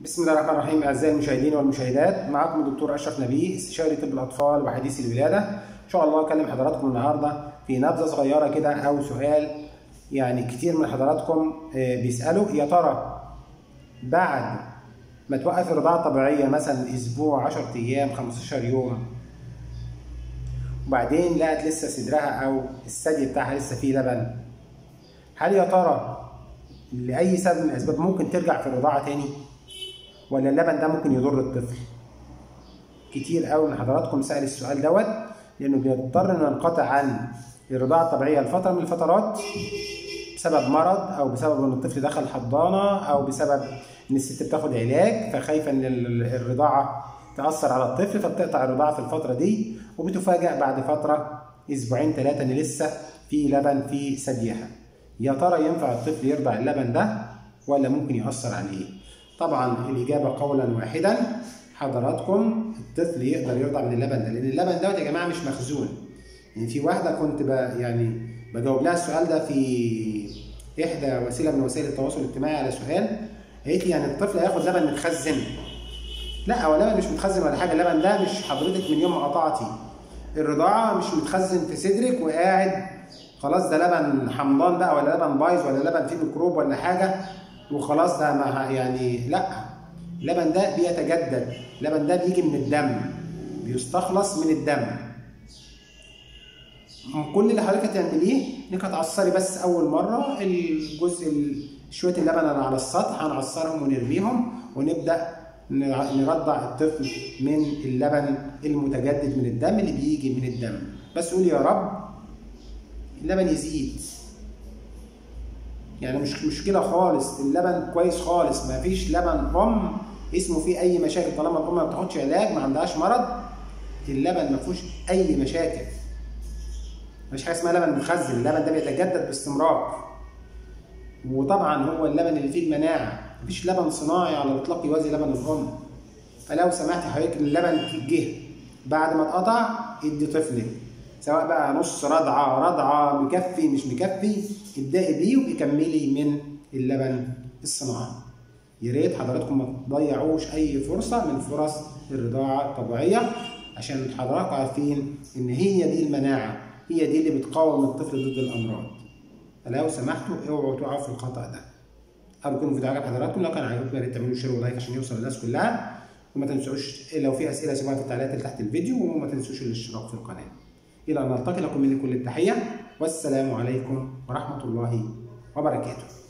بسم الله الرحمن الرحيم اعزائي المشاهدين والمشاهدات معكم الدكتور اشرف نبيه استشاري طب الاطفال وحديث الولاده ان شاء الله اكلم حضراتكم النهارده في نبذه صغيره كده او سؤال يعني كتير من حضراتكم بيسالوا يا ترى بعد ما توقف الرضاعه الطبيعيه مثلا اسبوع 10 ايام 15 يوم وبعدين لقت لسه صدرها او الثدي بتاعها لسه فيه لبن هل يا ترى لاي سبب من الاسباب ممكن ترجع في الرضاعه تاني ولا اللبن ده ممكن يضر الطفل كتير قوي من حضراتكم سأل السؤال دوت لانه بيضطر انه ينقطع عن الرضاعه الطبيعيه لفتره من الفترات بسبب مرض او بسبب ان الطفل دخل حضانه او بسبب ان الست بتاخد علاج فخايفه ان الرضاعه تاثر على الطفل فبتقطع الرضاعه في الفتره دي وبتفاجئ بعد فتره اسبوعين ثلاثه ان لسه في لبن في ثديها يا ترى ينفع الطفل يرضع اللبن ده ولا ممكن ياثر عليه طبعا الاجابه قولا واحدا حضراتكم الطفل يقدر يرضع من اللبن ده لان اللبن دوت يا جماعه مش مخزون يعني في واحده كنت ب يعني بجاوب لها السؤال ده في احدى وسيله من وسائل التواصل الاجتماعي على سؤال قالت لي يعني الطفل هياخد لبن متخزن لا هو لبن مش متخزن ولا حاجه اللبن ده مش حضرتك من يوم ما قطعتي الرضاعه مش متخزن في صدرك وقاعد خلاص ده لبن حمضان بقى ولا لبن بايظ ولا لبن فيه ميكروب ولا حاجه وخلاص ده ما يعني لا اللبن ده بيتجدد اللبن ده بيجي من الدم بيستخلص من الدم كل اللي حضرتك هتعمليه انك هتعصري بس اول مره الجزء شويه اللبن اللي على السطح هنعصرهم ونرميهم ونبدا نرضع الطفل من اللبن المتجدد من الدم اللي بيجي من الدم بس قول يا رب اللبن يزيد يعني مش مشكله خالص اللبن كويس خالص ما فيش لبن ام اسمه فيه اي مشاكل طالما الام ما بتاخدش علاج ما عندهاش مرض اللبن ما فيهوش اي مشاكل مفيش حاجه اسمها لبن مخزن اللبن ده بيتجدد باستمرار وطبعا هو اللبن اللي فيه المناعه مفيش لبن صناعي على الاطلاق يوازي لبن الام فلو سمحت حضرتك اللبن جه بعد ما اتقطع ادي طفلك سواء بقى نص رضعه رضعه مكفي مش مكفي ابدأي بيه وبكملي من اللبن الصناعي يا ريت حضراتكم ما تضيعوش اي فرصه من فرص الرضاعه الطبيعيه عشان حضراتكم عارفين ان هي دي المناعه هي دي اللي بتقاوم الطفل ضد الامراض فلو سمحتوا اوعوا تقعوا في الخطا ده ارجو يكون الفيديو عجب حضراتكم لو كان عجبكم يا ريت تعملوا شير ولايك عشان يوصل للناس كلها وما تنسوش لو في اسئله سيبوها في التعليقات اللي تحت الفيديو وما تنسوش الاشتراك في القناه الى ان نلتقي لكم مني كل التحيه والسلام عليكم ورحمه الله وبركاته